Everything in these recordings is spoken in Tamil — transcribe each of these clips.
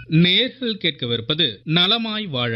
நேர்கள் கேட்கவிருப்பது நலமாய் வாழ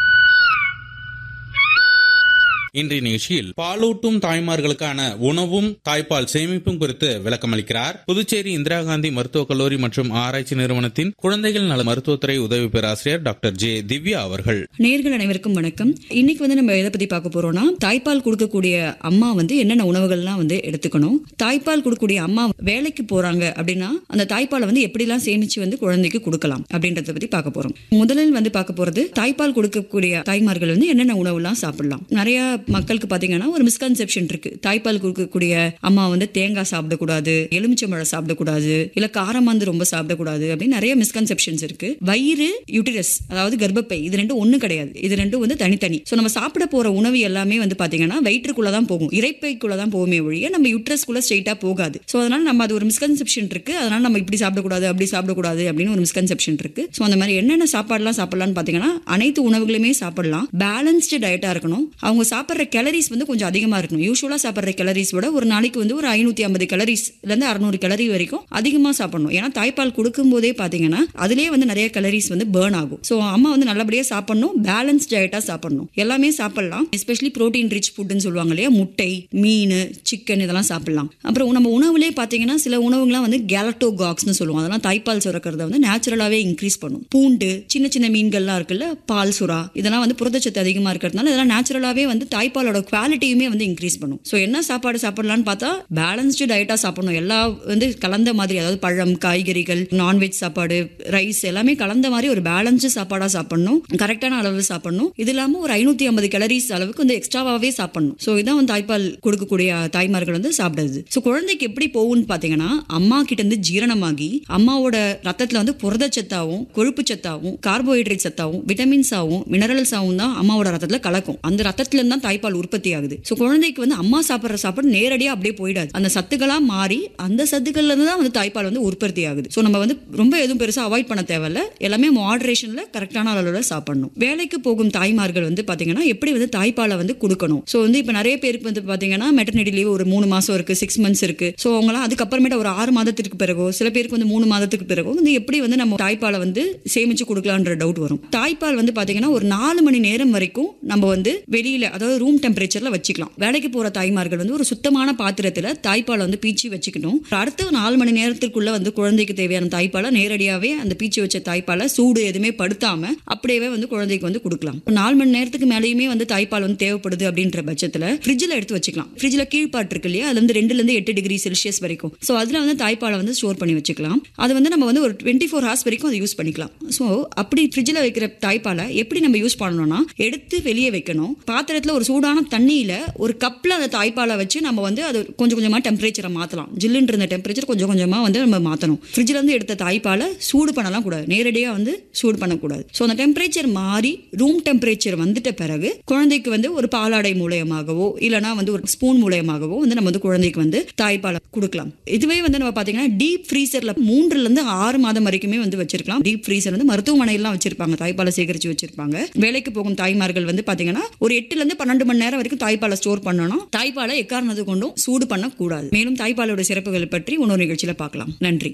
இன்றைய நிகழ்ச்சியில் பாலூட்டும் தாய்மார்களுக்கான உணவும் தாய்ப்பால் சேமிப்பும் குறித்து விளக்கமளிக்கிறார் புதுச்சேரி இந்திரா காந்தி மருத்துவக் கல்லூரி மற்றும் ஆராய்ச்சி நிறுவனத்தின் குழந்தைகள் நல மருத்துவத்துறை உதவி பேராசிரியர் டாக்டர் ஜே திவ்யா அவர்கள் நேர்கள் அனைவருக்கும் வணக்கம் இன்னைக்கு வந்து நம்ம எதை பத்தி பார்க்க போறோம்னா தாய்ப்பால் கொடுக்கக்கூடிய அம்மா வந்து என்னென்ன உணவுகள்லாம் வந்து எடுத்துக்கணும் தாய்ப்பால் கொடுக்கக்கூடிய அம்மா வேலைக்கு போறாங்க அப்படின்னா அந்த தாய்ப்பாலை வந்து எப்படிலாம் சேமிச்சு வந்து குழந்தைக்கு கொடுக்கலாம் அப்படின்றத பத்தி பார்க்க போறோம் முதலில் வந்து பார்க்க போறது தாய்ப்பால் கொடுக்கக்கூடிய தாய்மார்கள் வந்து என்னென்ன உணவுலாம் சாப்பிடலாம் நிறைய மக்களுக்கு பாத்தீங்கன்னா ஒரு மிஸ்கன்செப்ஷன் இருக்கு தாய்ப்பால் கொடுக்கக்கூடிய அம்மா வந்து தேங்காய் சாப்பிடக்கூடாது எலுமிச்சம்பழம் சாப்பிடக்கூடாது இல்ல காரம் வந்து ரொம்ப சாப்பிடக்கூடாது அப்படின்னு நிறைய மிஸ்கன்செப்ஷன்ஸ் இருக்கு வயிறு யூட்டிரஸ் அதாவது கர்ப்பப்பை இது ரெண்டும் ஒண்ணு கிடையாது இது ரெண்டும் வந்து தனித்தனி ஸோ நம்ம சாப்பிட போற உணவு எல்லாமே வந்து பாத்தீங்கன்னா வயிற்றுக்குள்ள தான் போகும் இறைப்பைக்குள்ள தான் போகுமே ஒழிய நம்ம யூட்ரஸ்குள்ள ஸ்ட்ரெயிட்டா போகாது ஸோ அதனால நம்ம அது ஒரு மிஸ்கன்செப்ஷன் இருக்கு அதனால நம்ம இப்படி சாப்பிடக்கூடாது அப்படி சாப்பிடக்கூடாது அப்படின்னு ஒரு மிஸ்கன்செப்ஷன் இருக்கு ஸோ அந்த மாதிரி என்னென்ன சாப்பாடுலாம் சாப்பிடலாம்னு பாத்தீங்கன்னா அனைத்து உணவுகளுமே சாப்பிடலாம் பேலன்ஸ்டு டயட்டா இருக்கணும் அவங்க சாப்பிட்ற கேலரிஸ் வந்து கொஞ்சம் அதிகமா இருக்கணும் யூஸ்வலா சாப்பிட்ற கேலரிஸ் விட ஒரு நாளைக்கு வந்து ஒரு ஐநூத்தி ஐம்பது கேலரிஸ்ல இருந்து அறுநூறு கேலரி வரைக்கும் அதிகமா சாப்பிடணும் ஏன்னா தாய்ப்பால் கொடுக்கும் போதே பாத்தீங்கன்னா அதுலயே வந்து நிறைய கேலரிஸ் வந்து பேர்ன் ஆகும் ஸோ அம்மா வந்து நல்லபடியா சாப்பிடணும் பேலன்ஸ் டயட்டா சாப்பிடணும் எல்லாமே சாப்பிடலாம் எஸ்பெஷலி ப்ரோட்டீன் ரிச் ஃபுட்னு சொல்லுவாங்க இல்லையா முட்டை மீன் சிக்கன் இதெல்லாம் சாப்பிடலாம் அப்புறம் நம்ம உணவுலேயே பாத்தீங்கன்னா சில உணவுகள்லாம் வந்து கேலட்டோகாக்ஸ்னு சொல்லுவோம் அதெல்லாம் தாய்ப்பால் சுரக்கிறத வந்து நேச்சுரலாவே இன்க்ரீஸ் பண்ணும் பூண்டு சின்ன சின்ன மீன்கள்லாம் இருக்குல்ல பால் சுறா இதெல்லாம் வந்து புரதச்சத்து அதிகமா இருக்கிறதுனால இதெல்லாம் நேச்சுரலாவே வந்து தாய்ப்பாலோட குவாலிட்டியுமே வந்து இன்க்ரீஸ் பண்ணும் ஸோ என்ன சாப்பாடு சாப்பிடலாம்னு பார்த்தா பேலன்ஸ்டு டயட்டா சாப்பிடணும் எல்லா வந்து கலந்த மாதிரி அதாவது பழம் காய்கறிகள் நான்வெஜ் சாப்பாடு ரைஸ் எல்லாமே கலந்த மாதிரி ஒரு பேலன்ஸ்டு சாப்பாடா சாப்பிடணும் கரெக்டான அளவு சாப்பிடணும் இது இல்லாம ஒரு ஐநூத்தி ஐம்பது கேலரிஸ் அளவுக்கு வந்து எக்ஸ்ட்ராவாவே சாப்பிடணும் ஸோ இதான் வந்து தாய்ப்பால் கொடுக்கக்கூடிய தாய்மார்கள் வந்து சாப்பிடுறது ஸோ குழந்தைக்கு எப்படி போகும்னு பாத்தீங்கன்னா அம்மா கிட்ட இருந்து ஜீரணமாகி அம்மாவோட ரத்தத்துல வந்து புரதச்சத்தாவும் கொழுப்பு சத்தாவும் கார்போஹைட்ரேட் சத்தாவும் விட்டமின்ஸாவும் மினரல்ஸாவும் தான் அம்மாவோட ரத்தத்துல கலக்கும் அந்த ரத்தத்துல இருந்து தான் தாய்ப்பால் உற்பத்தி ஆகுது ஸோ குழந்தைக்கு வந்து அம்மா சாப்பிட்ற சாப்பாடு நேரடியாக அப்படியே போயிடாது அந்த சத்துக்களா மாறி அந்த சத்துக்கள்ல இருந்து தான் வந்து தாய்ப்பால் வந்து உற்பத்தி ஆகுது ஸோ நம்ம வந்து ரொம்ப எதுவும் பெருசாக அவாய்ட் பண்ண தேவையில்ல எல்லாமே மாடரேஷன்ல கரெக்டான அளவில் சாப்பிடணும் வேலைக்கு போகும் தாய்மார்கள் வந்து பாத்தீங்கன்னா எப்படி வந்து தாய்ப்பாலை வந்து கொடுக்கணும் ஸோ வந்து இப்போ நிறைய பேருக்கு வந்து பாத்தீங்கன்னா மெட்டர்னிட்டி லீவ் ஒரு மூணு மாசம் இருக்கு சிக்ஸ் மந்த்ஸ் இருக்கு ஸோ அவங்களாம் அதுக்கப்புறமேட்டு ஒரு ஆறு மாதத்திற்கு பிறகோ சில பேருக்கு வந்து மூணு மாதத்துக்கு பிறகோ வந்து எப்படி வந்து நம்ம தாய்ப்பாலை வந்து சேமிச்சு கொடுக்கலான்ற டவுட் வரும் தாய்ப்பால் வந்து பாத்தீங்கன்னா ஒரு நாலு மணி நேரம் வரைக்கும் நம்ம வந்து வெளியில அதாவது ரூம் டெம்பரேச்சர்ல வச்சுக்கலாம் வேலைக்கு போற தாய்மார்கள் வந்து ஒரு சுத்தமான பாத்திரத்துல தாய்ப்பாலை வந்து பீச்சி வச்சுக்கணும் அடுத்த நாலு மணி நேரத்திற்குள்ள வந்து குழந்தைக்கு தேவையான தாய்ப்பாலை நேரடியாவே அந்த பீச்சி வச்ச தாய்ப்பாலை சூடு எதுவுமே படுத்தாம அப்படியே வந்து குழந்தைக்கு வந்து கொடுக்கலாம் நாலு மணி நேரத்துக்கு மேலேயுமே வந்து தாய்ப்பால் வந்து தேவைப்படுது அப்படின்ற பட்சத்துல ஃப்ரிட்ஜில் எடுத்து வச்சுக்கலாம் ஃப்ரிட்ஜில் கீழ்பாட்டு இருக்கு இல்லையா அதுல இருந்து ரெண்டுல இருந்து எட்டு டிகிரி செல்சியஸ் வரைக்கும் ஸோ அதுல வந்து தாய்ப்பாலை வந்து ஸ்டோர் பண்ணி வச்சுக்கலாம் அது வந்து நம்ம வந்து ஒரு டுவெண்ட்டி ஃபோர் ஹவர்ஸ் வரைக்கும் அதை யூஸ் பண்ணிக்கலாம் ஸோ அப்படி ஃப்ரிட்ஜில் வைக்கிற தாய்ப்பாலை எப்படி நம்ம யூஸ் பண்ணணும்னா எடுத்து வெளியே வைக்கணும் பாத்திரத்தில் ஒரு சூடான தண்ணியில் ஒரு கப்பில் அந்த தாய்ப்பாலை வச்சு நம்ம வந்து அது கொஞ்சம் கொஞ்சமாக டெம்பரேச்சரை மாற்றலாம் ஜில்லுன்ற இருந்த டெம்பரேச்சர் கொஞ்சம் கொஞ்சமாக வந்து நம்ம மாற்றணும் ஃப்ரிட்ஜில் இருந்து எடுத்த தாய்ப்பாலை சூடு பண்ணலாம் கூடாது நேரடியாக வந்து சூடு பண்ணக்கூடாது ஸோ அந்த டெம்பரேச்சர் மாறி ரூம் டெம்பரேச்சர் வந்துட்ட பிறகு குழந்தைக்கு வந்து ஒரு பாலாடை மூலயமாகவோ இல்லைனா வந்து ஒரு ஸ்பூன் மூலயமாகவோ வந்து நம்ம வந்து குழந்தைக்கு வந்து தாய்ப்பாலை கொடுக்கலாம் இதுவே வந்து நம்ம பார்த்தீங்கன்னா டீப் ஃப்ரீசரில் மூன்றுல இருந்து ஆறு மாதம் வரைக்குமே வந்து வச்சிருக்கலாம் டீப் ஃப்ரீசர் வந்து மருத்துவமனையெல்லாம் வச்சிருப்பாங்க தாய்ப்பாலை சேகரித்து வச்சிருப்பாங்க வேலைக்கு போகும் தாய்மார்கள் வந்து பார்த்தீங்கன்னா ஒரு எட்டுல இருந்து பன்னெண்டு மணி நேரம் வரைக்கும் தாய்ப்பாலை ஸ்டோர் பண்ணணும் தாய்ப்பாலை எக்காரணத்து கொண்டும் சூடு பண்ணக்கூடாது மேலும் தாய்ப்பாலோட சிறப்புகள் பற்றி இன்னொரு நிகழ்ச்சியில பார்க்கலாம் நன்றி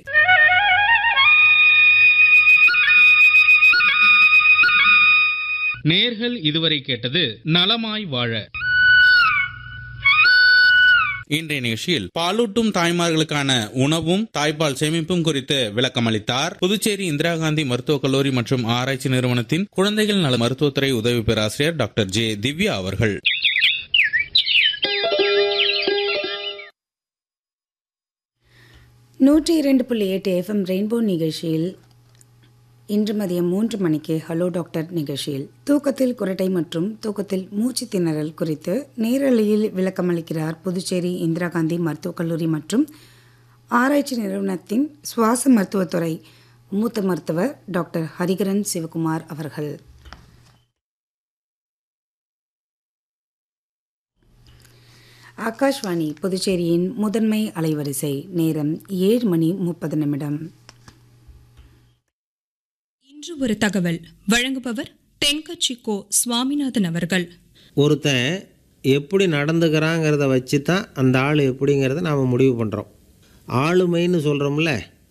நேர்கள் இதுவரை கேட்டது நலமாய் வாழ இன்றைய நிகழ்ச்சியில் பாலூட்டும் தாய்மார்களுக்கான உணவும் தாய்ப்பால் சேமிப்பும் குறித்து விளக்கமளித்தார் புதுச்சேரி இந்திரா காந்தி மருத்துவக் கல்லூரி மற்றும் ஆராய்ச்சி நிறுவனத்தின் குழந்தைகள் நல மருத்துவத்துறை உதவி பேராசிரியர் டாக்டர் ஜே திவ்யா அவர்கள் நூற்றி இரண்டு புள்ளி எட்டு எஃப்எம் ரெயின்போ நிகழ்ச்சியில் இன்று மதியம் மூன்று மணிக்கு ஹலோ டாக்டர் நிகழ்ச்சியில் தூக்கத்தில் குரட்டை மற்றும் தூக்கத்தில் மூச்சு திணறல் குறித்து நேரலையில் விளக்கமளிக்கிறார் புதுச்சேரி இந்திரா காந்தி மருத்துவக் கல்லூரி மற்றும் ஆராய்ச்சி நிறுவனத்தின் சுவாச மருத்துவத்துறை மூத்த மருத்துவர் டாக்டர் ஹரிகரன் சிவகுமார் அவர்கள் ஆகாஷ்வாணி புதுச்சேரியின் முதன்மை அலைவரிசை நேரம் ஏழு மணி முப்பது நிமிடம் இன்று ஒரு தகவல் வழங்குபவர் தென்கட்சி கோ சுவாமிநாதன் அவர்கள் ஒருத்தன் எப்படி நடந்துக்கிறாங்கிறத வச்சு தான் அந்த ஆள் எப்படிங்கிறத நாம் முடிவு பண்ணுறோம் ஆளுமைன்னு சொல்கிறோம்ல